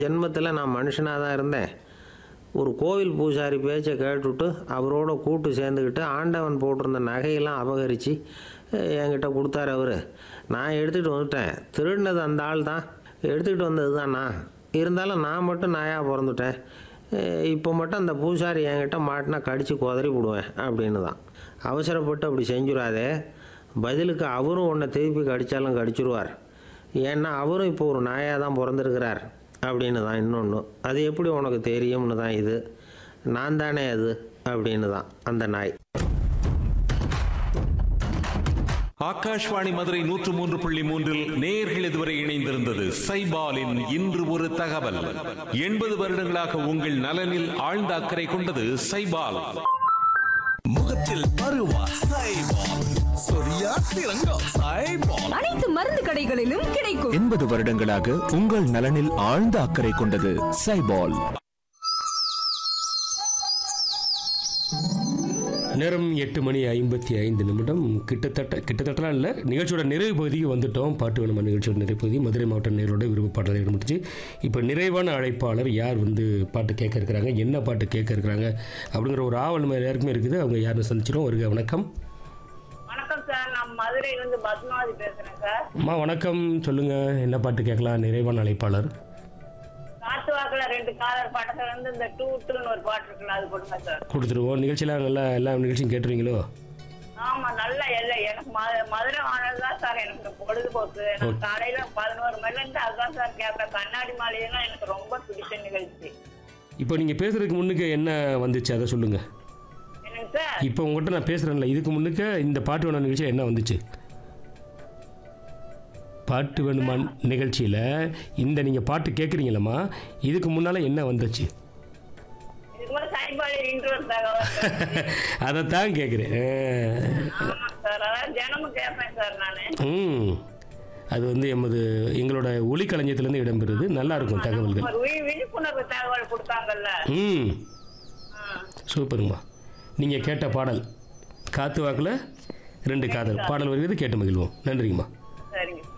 ஜென்மத்தில் நான் மனுஷனாக தான் இருந்தேன் ஒரு கோவில் பூசாரி பேச்சை கேட்டுவிட்டு அவரோட கூட்டு சேர்ந்துக்கிட்டு ஆண்டவன் போட்டிருந்த நகையெல்லாம் அபகரித்து என்கிட்ட கொடுத்தாரு அவர் நான் எடுத்துகிட்டு வந்துட்டேன் திருடினது அந்த ஆள் தான் எடுத்துக்கிட்டு வந்தது தான் நான் இருந்தாலும் நான் மட்டும் நாயாக பிறந்துட்டேன் அஹ் இப்போ மட்டும் அந்த பூசாரி என்கிட்ட மாட்டினா கடித்து குதறி விடுவேன் அப்படின்னு தான் அவசரப்பட்டு அப்படி செஞ்சுடாதே பதிலுக்கு அவரும் உன்னை திருப்பி கடித்தாலும் கடிச்சிருவார் ஏன்னா அவரும் இப்போ ஒரு நாயாக தான் பிறந்திருக்கிறார் அப்படின்னு தான் இன்னொன்று அது எப்படி உனக்கு தெரியும்னு தான் இது நான் தானே அது அப்படின்னு தான் அந்த நாய் ஆகாஷ்வாணி மதுரை நூற்று மூன்று புள்ளி மூன்றில் நேர்கள் இதுவரை இணைந்திருந்தது சைபாலின் இன்று ஒரு தகவல் எண்பது வருடங்களாக உங்கள் நலனில் ஆழ்ந்த அக்கறை கொண்டது சைபால் முகத்தில் பருவா சைபால் சொரியா சிறங்கம் சைபால் அனைத்து மருந்து கடைகளிலும் கிடைக்கும் எண்பது வருடங்களாக உங்கள் நலனில் ஆழ்ந்த அக்கறை கொண்டது சைபால் நேரம் எட்டு மணி ஐம்பத்தி ஐந்து நிமிடம் கிட்டத்தட்ட கிட்டத்தட்டலாம் இல்லை நிகழ்ச்சியோட நிறைவு பகுதிக்கு வந்துட்டோம் பாட்டு வேணுமா நிகழ்ச்சியோட நிறைவு பகுதி மதுரை மாவட்ட நேரோட விருப்ப பாடலை இடம்பெற்றுச்சு இப்போ நிறைவான அழைப்பாளர் யார் வந்து பாட்டு கேட்க இருக்கிறாங்க என்ன பாட்டு கேட்க இருக்கிறாங்க அப்படிங்கிற ஒரு ஆவல் நம்ம எல்லாருக்குமே இருக்குது அவங்க யாருன்னு சந்திச்சிடும் வருக வணக்கம் வணக்கம் சார் நான் மதுரையிலிருந்து பத்மாவதி பேசுறேன் சார் அம்மா வணக்கம் சொல்லுங்கள் என்ன பாட்டு கேட்கலாம் நிறைவான அழைப்பாளர் காத்து வாக்குல ரெண்டு காதல் பாட்டத்துல இருந்து இந்த டூ டூன்னு ஒரு பாட்டு இருக்குல்ல அது கொடுங்க சார் கொடுத்துருவோம் நிகழ்ச்சியெலாம் நல்லா எல்லா நிகழ்ச்சியும் கேட்டுருவீங்களோ ஆமா நல்ல எல்லை எனக்கு ம- மதுரை வானதுதான் சார் எனக்கு இந்த பொழுதுபோக்கு நான் காலையில பதினோரு மணில இருந்து அதுதான் சார் கேட்பேன் கண்ணாடி மாலையெல்லாம் எனக்கு ரொம்ப பிடிச்ச நிகழ்ச்சி இப்போ நீங்கள் பேசுகிறதுக்கு முன்னுக்கு என்ன வந்துச்சு அதை சொல்லுங்கள் என்னங்க சார் இப்போ உங்கள்கிட்ட நான் பேசுகிறேன்ல இதுக்கு முன்னுக்கு இந்த பாட்டு வேணும் நிகழ்ச்சி என்ன வந்துச்சு பாட்டு வேணுமா நிகழ்ச்சியில் இந்த நீங்கள் பாட்டு கேட்குறீங்களம்மா இதுக்கு முன்னால் என்ன வந்துச்சு இதுக்கு மேல சாய்பாடி இன்ட்ரோல் தகவல் அதைத்தான் கேட்குறேன் ஆமா சார் அதான் தினமும் கேட்பேன் சார் நானு ம் அது வந்து எமது எங்களோட ஒளிக்களஞ்சியத்துலேருந்து இடம்பெறுது நல்லா இருக்கும் தகவல்கள் ஒரு வி- விழிப்புணர்வு தகவல் கொடுத்தாங்கல்ல ம் ஆ. சூப்பருங்கம்மா நீங்கள் கேட்ட பாடல் காத்து வாக்கில் ரெண்டு காதல் பாடல் வருகிறது கேட்டு மகிழ்வோம் நன்றிங்கம்மா சரிங்க